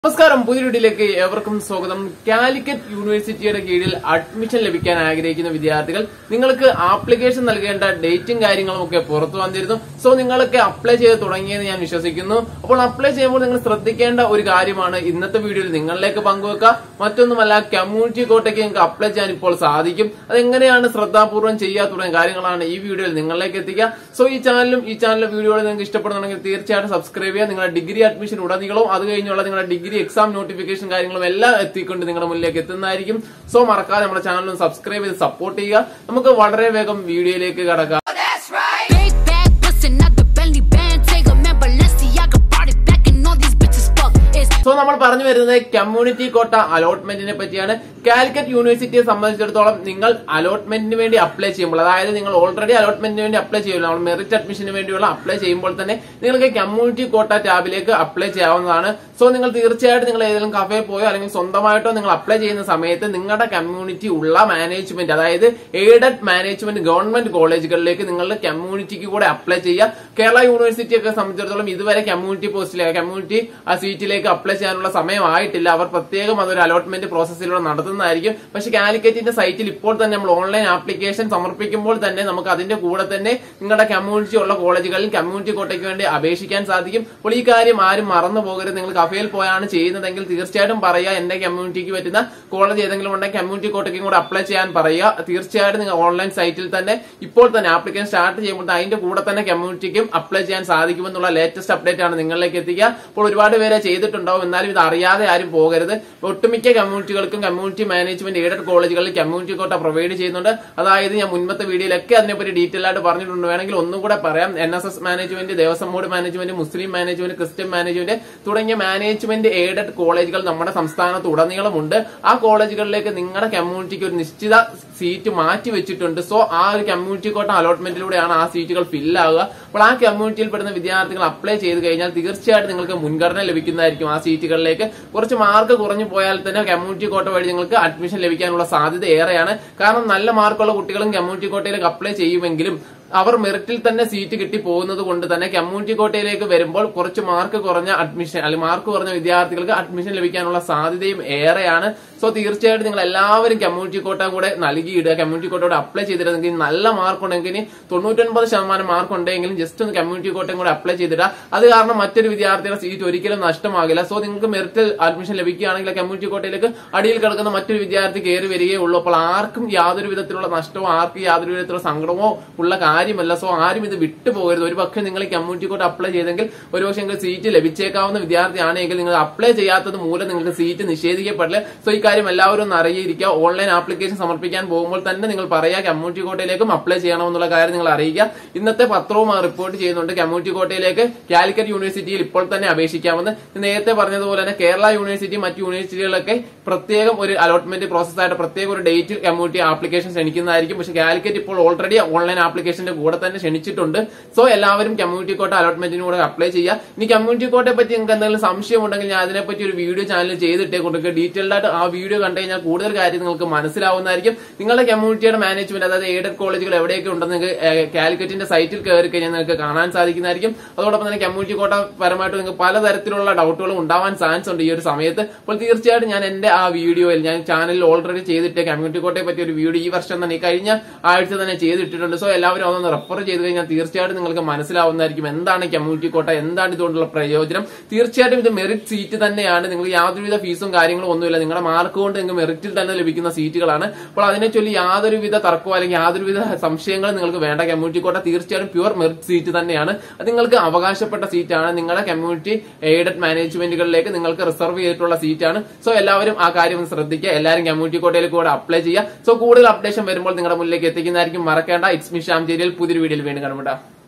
നമസ്കാരം പുതിയ വീഡിയോയിലേക്ക് ഏവർക്കും സ്വാഗതം കാലിക്കറ്റ് യൂണിവേഴ്സിറ്റിയുടെ കീഴിൽ അഡ്മിഷൻ ലഭിക്കാൻ ആഗ്രഹിക്കുന്ന വിദ്യാർത്ഥികൾ നിങ്ങൾക്ക് ആപ്ലിക്കേഷൻ നൽകേണ്ട ഡേറ്റും കാര്യങ്ങളും ഒക്കെ പുറത്തു വന്നിരുന്നു സോ നിങ്ങൾക്ക് അപ്ലൈ ചെയ്ത് തുടങ്ങിയെന്ന് ഞാൻ വിശ്വസിക്കുന്നു അപ്പോൾ അപ്ലൈ ചെയ്യുമ്പോൾ നിങ്ങൾ ശ്രദ്ധിക്കേണ്ട ഒരു കാര്യമാണ് ഇന്നത്തെ വീഡിയോയിൽ നിങ്ങളിലേക്ക് പങ്കുവെക്കുക മറ്റൊന്നുമല്ല കമ്മ്യൂണിറ്റി കോട്ടയ്ക്ക് നിങ്ങൾക്ക് അപ്ലൈ ചെയ്യാൻ ഇപ്പോൾ സാധിക്കും അതെങ്ങനെയാണ് ശ്രദ്ധാപൂർവ്വം ചെയ്യുക തുടങ്ങിയ കാര്യങ്ങളാണ് ഈ വീഡിയോയിൽ നിങ്ങളിലേക്ക് എത്തിക്കുക സോ ഈ ചാനലും ഈ ചാനലിലെ വീഡിയോകൾ നിങ്ങൾക്ക് ഇഷ്ടപ്പെടുന്നുണ്ടെങ്കിൽ തീർച്ചയായിട്ടും സബ്സ്ക്രൈബ് ചെയ്യുക നിങ്ങളുടെ ഡിഗ്രി അഡ്മിഷൻ ഉടനീളവും അത് കഴിഞ്ഞുള്ള നിങ്ങളുടെ ഡിഗ്രി എക്സാം നോട്ടിഫിക്കേഷൻ കാര്യങ്ങളും എല്ലാം എത്തിക്കൊണ്ട് നിങ്ങളുടെ മുന്നിലേക്ക് എത്തുന്നതായിരിക്കും സോ മറക്കാതെ നമ്മുടെ ചാനൽ സബ്സ്ക്രൈബ് ചെയ്ത് സപ്പോർട്ട് ചെയ്യുക നമുക്ക് വളരെ വേഗം വീഡിയോയിലേക്ക് കടക്കാം Big bag, bustin' out the Bentley band. Take a man, Balenciaga brought it back, and all these bitches fuck. It's so നമ്മൾ പറഞ്ഞു വരുന്നത് കമ്മ്യൂണിറ്റി കോട്ട അലോട്ട്മെന്റിനെ പറ്റിയാണ് കാലിക്കറ്റ് യൂണിവേഴ്സിറ്റിയെ സംബന്ധിച്ചിടത്തോളം നിങ്ങൾ അലോട്ട്മെന്റിന് വേണ്ടി അപ്ലൈ ചെയ്യുമ്പോൾ അതായത് നിങ്ങൾ ഓൾറെഡി അലോട്ട്മെന്റിന് വേണ്ടി അപ്ലൈ ചെയ്യുമല്ലോ നമ്മൾ മെറിറ്റ് അഡ്മിഷന് വേണ്ടിയുള്ള അപ്ലൈ ചെയ്യുമ്പോൾ തന്നെ നിങ്ങൾക്ക് കമ്മ്യൂണിറ്റി കോട്ട ടാബിലേക്ക് അപ്ലൈ ചെയ്യാവുന്നതാണ് സോ നിങ്ങൾ തീർച്ചയായിട്ടും നിങ്ങൾ ഏതെങ്കിലും കഫേ പോയോ അല്ലെങ്കിൽ സ്വന്തമായിട്ടോ നിങ്ങൾ അപ്ലൈ ചെയ്യുന്ന സമയത്ത് നിങ്ങളുടെ കമ്മ്യൂണിറ്റി ഉള്ള മാനേജ്മെന്റ് അതായത് എയ്ഡഡ് മാനേജ്മെന്റ് ഗവൺമെന്റ് കോളേജുകളിലേക്ക് നിങ്ങളുടെ കമ്മ്യൂണിറ്റിക്ക് കൂടെ അപ്ലൈ ചെയ്യുക കേരള യൂണിവേഴ്സിറ്റി ഒക്കെ സംബന്ധിച്ചിടത്തോളം ഇതുവരെ കമ്മ്യൂണിറ്റി പോസ്റ്റിലേക്ക് കമ്മ്യൂണിറ്റി ആ സീറ്റിലേക്ക് അപ്ലൈ ചെയ്യാനുള്ള സമയമായിട്ടില്ല അവർ പ്രത്യേകം അതൊരു അലോട്ട്മെന്റ് പ്രോസസ്സിലൂടെ നടത്തുന്നതായിരിക്കും പക്ഷെ കാലിക്കറ്റിന്റെ സൈറ്റിൽ ഇപ്പോൾ തന്നെ നമ്മൾ ഓൺലൈൻ ആപ്ലിക്കേഷൻ സമർപ്പിക്കുമ്പോൾ തന്നെ നമുക്ക് അതിന്റെ കൂടെ തന്നെ നിങ്ങളുടെ കമ്മ്യൂണിറ്റി ഉള്ള കോളേജുകളിൽ കമ്മ്യൂണിറ്റി കോട്ടയ്ക്ക് വേണ്ടി അപേക്ഷിക്കാൻ സാധിക്കും അപ്പോൾ ഈ കാര്യം ആരും മറന്നു പോകരുത് നിങ്ങൾ കഫേയിൽ പോയാണ് ചെയ്യുന്നതെങ്കിൽ തീർച്ചയായിട്ടും പറയുക എന്റെ കമ്മ്യൂണിറ്റിക്ക് പറ്റുന്ന കോളേജ് ഏതെങ്കിലും ഉണ്ടെങ്കിൽ കമ്മ്യൂണിറ്റി കോട്ടയ്ക്കും കൂടെ അപ്ലൈ ചെയ്യാൻ പറയുക തീർച്ചയായിട്ടും നിങ്ങൾ ഓൺലൈൻ സൈറ്റിൽ തന്നെ ഇപ്പോൾ തന്നെ ആപ്ലിക്കേഷൻ സ്റ്റാർട്ട് ചെയ്യുമ്പോൾ അതിന്റെ കൂടെ തന്നെ കമ്മ്യൂണിറ്റിക്കും അപ്ലൈ ചെയ്യാൻ സാധിക്കുമെന്നുള്ള ലേറ്റസ്റ്റ് അപ്ഡേറ്റ് ആണ് നിങ്ങളിലേക്ക് എത്തിക്കുക അപ്പോൾ ഒരുപാട് പേരെ ചെയ്തിട്ടുണ്ടാവും എന്നാലും ഇത് അറിയാതെ ആരും പോകരുത് ഒട്ടുമിക്ക കമ്മ്യൂണിറ്റികൾക്കും കമ്മ്യൂണിറ്റി മാനേജ്മെന്റ് എയ്ഡഡ് കോളേജുകളിൽ കമ്മ്യൂണിറ്റി കോട്ട പ്രൊവൈഡ് ചെയ്യുന്നുണ്ട് അതായത് ഞാൻ മുൻപത്തെ വീഡിയോയിലൊക്കെ അതിനെപ്പറ്റി ഡീറ്റെയിൽ ആയിട്ട് പറഞ്ഞിട്ടുണ്ട് വേണമെങ്കിൽ ഒന്നും കൂടെ പറയാം N S S management Devaswom board management Muslim management Christian management തുടങ്ങിയ മാനേജ്മെന്റ് എയ്ഡഡ് കോളേജുകൾ നമ്മുടെ സംസ്ഥാനത്ത് ഉടനീളമുണ്ട് ആ കോളേജുകളിലേക്ക് നിങ്ങളുടെ കമ്മ്യൂണിറ്റിക്ക് ഒരു നിശ്ചിത സീറ്റ് മാറ്റി വെച്ചിട്ടുണ്ട് സോ ആ ഒരു കമ്മ്യൂണിറ്റി കോട്ട അലോട്ട്മെന്റിലൂടെയാണ് ആ സീറ്റുകൾ ഫില്ലാവുക അപ്പോൾ ആ കമ്മ്യൂണിറ്റിയിൽ പെടുന്ന വിദ്യാർത്ഥികൾ അപ്ലൈ ചെയ്ത് കഴിഞ്ഞാൽ തീർച്ചയായിട്ടും നിങ്ങൾക്ക് മുൻഗണന ലഭിക്കുന്നതായിരിക്കും ആ സീറ്റുകളിലേക്ക് കുറച്ച് മാർക്ക് കുറഞ്ഞു പോയാൽ തന്നെ കമ്മ്യൂണിറ്റി കോട്ട വഴി നിങ്ങൾക്ക് അഡ്മിഷൻ ലഭിക്കാനുള്ള സാധ്യത ഏറെയാണ് കാരണം നല്ല മാർക്കുള്ള കുട്ടികളും കമ്മ്യൂണിറ്റി കോട്ടയിലേക്ക് അപ്ലൈ ചെയ്യുമെങ്കിലും അവർ മെറിറ്റിൽ തന്നെ സീറ്റ് കിട്ടി പോകുന്നത് കൊണ്ട് തന്നെ കമ്മ്യൂണിറ്റി കോട്ടയിലേക്ക് വരുമ്പോൾ കുറച്ച് മാർക്ക് കുറഞ്ഞ അഡ്മിഷൻ അല്ലെങ്കിൽ മാർക്ക് കുറഞ്ഞ വിദ്യാർത്ഥികൾക്ക് അഡ്മിഷൻ ലഭിക്കാനുള്ള സാധ്യതയും ഏറെയാണ് സോ തീർച്ചയായിട്ടും നിങ്ങൾ എല്ലാവരും കമ്മ്യൂണിറ്റി കോട്ട കൂടെ നൽകിയിടുക കമ്മ്യൂണിറ്റി കോട്ടയോട് അപ്ലൈ ചെയ്തിരുന്നെങ്കിൽ നല്ല മാർക്ക് ഉണ്ടെങ്കിൽ ഇനി തൊണ്ണൂറ്റൊൻപത് ശതമാനം മാർക്ക് ഉണ്ടെങ്കിലും ജസ്റ്റ് ഒന്ന് കമ്മ്യൂണിറ്റി കോട്ടയും കൂടെ അപ്ലൈ ചെയ്തിടുക അത് കാരണം മറ്റൊരു വിദ്യാർത്ഥിയുടെ സീറ്റ് ഒരിക്കലും നഷ്ടമാകില്ല സോ നിങ്ങൾക്ക് മെറിറ്റിൽ അഡ്മിഷൻ ലഭിക്കുകയാണെങ്കിൽ കമ്മ്യൂണിറ്റി കോട്ടയിലേക്ക് അടിയിൽ കിടക്കുന്ന മറ്റൊരു വിദ്യാർത്ഥി കയറി വരികയേ ഉള്ളൂ അപ്പോൾ ആർക്കും യാതൊരു വിധത്തിലുള്ള നഷ്ടമോ ആർക്കും യാതൊരു വിധത്തിലുള്ള സങ്കടമോ ഉള്ള കാര്യമല്ല സോ ആരും ഇത് വിട്ടുപോകരുത് ഒരു പക്ഷേ നിങ്ങൾ ഈ കമ്മ്യൂണിറ്റി കോട്ട അപ്ലൈ ചെയ്തെങ്കിൽ ഒരുപക്ഷെ നിങ്ങൾക്ക് സീറ്റ് ലഭിച്ചേക്കാവുന്ന വിദ്യാർത്ഥിയാണെങ്കിൽ നിങ്ങൾ അപ്ലൈ ചെയ്യാത്തത് മൂലം നിങ്ങൾക്ക് സീറ്റ് നിഷേധിക്കപ്പെടില്ല സോ ഈ കാര്യം എല്ലാവരും ഒന്ന് അറിയിക്കുക ഓൺലൈൻ ആപ്ലിക്കേഷൻ സമർപ്പിക്കാൻ പോകുമ്പോൾ തന്നെ നിങ്ങൾ പറയുക കമ്മ്യൂണിറ്റി കോട്ടയിലേക്കും അപ്ലൈ ചെയ്യണമെന്നുള്ള കാര്യം നിങ്ങൾ അറിയിക്കുക ഇന്നത്തെ പത്രവും റിപ്പോർട്ട് ചെയ്യുന്നുണ്ട് കമ്മ്യൂണിറ്റി കോട്ടയിലേക്ക് കാലിക്കറ്റ് യൂണിവേഴ്സിറ്റിയിൽ ഇപ്പോൾ തന്നെ അപേക്ഷിക്കാമെന്ന് നേരത്തെ പറഞ്ഞതുപോലെ തന്നെ കേരള യൂണിവേഴ്സിറ്റി മറ്റ് യൂണിവേഴ്സിറ്റികളിലൊക്കെ പ്രത്യേകം ഒരു അലോട്ട്മെന്റ് പ്രോസസ്സായിട്ട് പ്രത്യേകം ഒരു ഡേറ്റിൽ കമ്മ്യൂണിറ്റി ആപ്ലിക്കേഷൻ ക്ഷണിക്കുന്നതായിരിക്കും പക്ഷേ കാലിക്കറ്റ് ഇപ്പോൾ ഓൾറെഡി ഓൺലൈൻ ആപ്ലിക്കേഷന്റെ കൂടെ തന്നെ ക്ഷണിച്ചിട്ടുണ്ട് സോ എല്ലാവരും കമ്മ്യൂണിറ്റി കോട്ട അലോട്ട്മെന്റിന് കൂടെ അപ്ലൈ ചെയ്യുക ഇനി കമ്മ്യൂണിറ്റി കോട്ടയെ പറ്റി നിങ്ങൾക്ക് എന്തെങ്കിലും സംശയം ഉണ്ടെങ്കിൽ ഞാൻ അതിനെപ്പറ്റി ഒരു വീഡിയോ ചാനൽ ചെയ്തിട്ടേ കൊടുക്കുക ഡീറ്റെയിൽഡ് ആയിട്ട് ആ വീഡിയോ കണ്ടു കഴിഞ്ഞാൽ കൂടുതൽ കാര്യം നിങ്ങൾക്ക് മനസ്സിലാവുന്നതായിരിക്കും നിങ്ങളുടെ കമ്മ്യൂണിറ്റിയുടെ മാനേജ്മെന്റ് അതായത് എയ്ഡഡ് കോളേജുകൾ എവിടെയൊക്കെ ഉണ്ടെന്ന് നിങ്ങൾക്ക് കാലിക്കറ്റിന്റെ സൈറ്റിൽ കയറി കഴിഞ്ഞാൽ നിങ്ങൾക്ക് കാണാൻ സാധിക്കുന്നതായിരിക്കും അതോടൊപ്പം തന്നെ കമ്മ്യൂണിറ്റി കോട്ട പരമായിട്ട് നിങ്ങൾക്ക് പലതരത്തിലുള്ള ഡൗട്ടുകളും ഉണ്ടാവാൻ ചാൻസ് ഉണ്ട് ഈ ഒരു സമയത്ത് അപ്പോൾ തീർച്ചയായിട്ടും ഞാൻ എന്റെ ആ വീഡിയോയിൽ ഞാൻ ചാനലിൽ ഓൾറെഡി ചെയ്തിട്ട് കമ്മ്യൂണിറ്റി കോട്ടയെ പറ്റി ഒരു വീഡിയോ ഈ വർഷം തന്നെ ഈ കഴിഞ്ഞ ആഴ്ച തന്നെ ചെയ്തിട്ടിട്ടുണ്ട് സോ എല്ലാവരും അതൊന്ന് റെഫർ ചെയ്ത് കഴിഞ്ഞാൽ തീർച്ചയായിട്ടും നിങ്ങൾക്ക് മനസ്സിലാവുന്നതായിരിക്കും എന്താണ് കമ്മ്യൂണിറ്റി കോട്ട എന്താണ് ഇതുകൊണ്ടുള്ള പ്രയോജനം തീർച്ചയായിട്ടും ഇത് മെറിറ്റ് സീറ്റ് തന്നെയാണ് നിങ്ങൾക്ക് യാതൊരുവിധ ഫീസും കാര്യങ്ങളും ഒന്നുമില്ല നിങ്ങളുടെ മാർക്ക് കൊണ്ട് നിങ്ങൾക്ക് മെറിറ്റിൽ തന്നെ ലഭിക്കുന്ന സീറ്റുകളാണ് അപ്പോൾ അതിനെ ചൊല്ലി യാതൊരുവിധ തർക്കമോ അല്ലെങ്കിൽ യാതൊരുവിധ സംശയങ്ങളും നിങ്ങൾക്ക് വേണ്ട കമ്മ്യൂണിറ്റി കോട്ട തീർച്ചയായും പ്യുവർ മെറിറ്റ് സീറ്റ് തന്നെയാണ് അത് നിങ്ങൾക്ക് അവകാശപ്പെട്ട സീറ്റാണ് നിങ്ങളുടെ കമ്മ്യൂണിറ്റി എയ്ഡഡ് മാനേജ്മെന്റുകളിലേക്ക് നിങ്ങൾക്ക് റിസർവ് ചെയ്തിട്ടുള്ള സീറ്റാണ് സോ എല്ലാവരും ആ കാര്യം ഒന്ന് ശ്രദ്ധിക്കുക എല്ലാവരും കമ്മ്യൂണിറ്റി കോട്ടയിൽ കൂടെ അപ്ലൈ ചെയ്യുക സോ കൂടുതൽ അപ്ഡേഷൻ വരുമ്പോൾ നിങ്ങളുടെ മുന്നിലേക്ക് എത്തിക്കുന്നതായിരിക്കും മറക്കേണ്ട ഇറ്റ്സ് മി ഷാം പുതിയൊരു വീഡിയോയിൽ വീണ്ടും കാണുമ്പോൾ